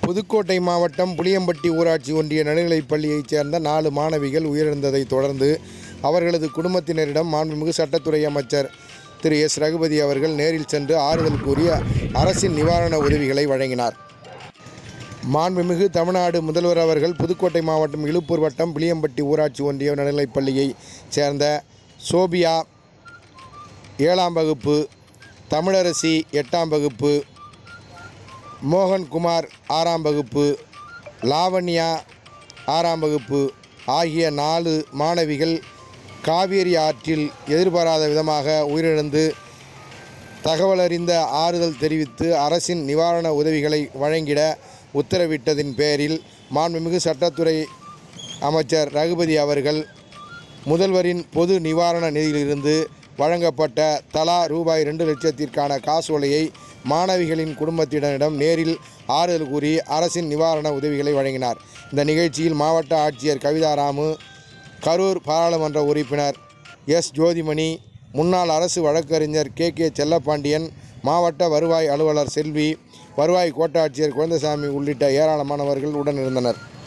புதுக்கோட்டை மாவட்டம் புளியம்பட்டி ஊராட்சி ஒன்றிய நடுநிலைப் பள்ளியைச் சேர்ந்த நாலு மாணவிகள் உயிரிழந்ததைத் தொடர்ந்து அவர்களது குடும்பத்தினரிடம் மாண்புமிகு சட்டத்துறை அமைச்சர் திரு எஸ் ரகுபதி அவர்கள் நேரில் சென்று ஆறுதல் கூறி அரசின் நிவாரண உதவிகளை வழங்கினார் மாண்புமிகு தமிழ்நாடு முதல்வர் அவர்கள் புதுக்கோட்டை மாவட்டம் இலுப்பூர் வட்டம் புளியம்பட்டி ஊராட்சி ஒன்றிய நடுநிலைப் பள்ளியைச் சேர்ந்த சோபியா ஏழாம் வகுப்பு தமிழரசி எட்டாம் வகுப்பு மோகன்குமார் ஆறாம் வகுப்பு லாவண்யா ஆறாம் வகுப்பு ஆகிய நாலு மாணவிகள் காவேரி ஆற்றில் எதிர்பாராத விதமாக உயிரிழந்து தகவலறிந்த ஆறுதல் தெரிவித்து அரசின் நிவாரண உதவிகளை வழங்கிட உத்தரவிட்டதின் பேரில் மாண்புமிகு சட்டத்துறை அமைச்சர் ரகுபதி அவர்கள் முதல்வரின் பொது நிவாரண நிதியிலிருந்து வழங்கப்பட்ட தலா ரூபாய் ரெண்டு லட்சத்திற்கான காசோலையை மாணவிகளின் குடும்பத்தினரிடம் நேரில் ஆறுதல் கூறி அரசின் நிவாரண உதவிகளை வழங்கினார் இந்த நிகழ்ச்சியில் மாவட்ட ஆட்சியர் கவிதாராமு கரூர் பாராளுமன்ற உறுப்பினர் எஸ் ஜோதிமணி முன்னாள் அரசு வழக்கறிஞர் கே கே செல்லப்பாண்டியன் மாவட்ட வருவாய் அலுவலர் செல்வி வருவாய் கோட்டாட்சியர் குழந்தைசாமி உள்ளிட்ட ஏராளமானவர்கள் உடன் இருந்தனர்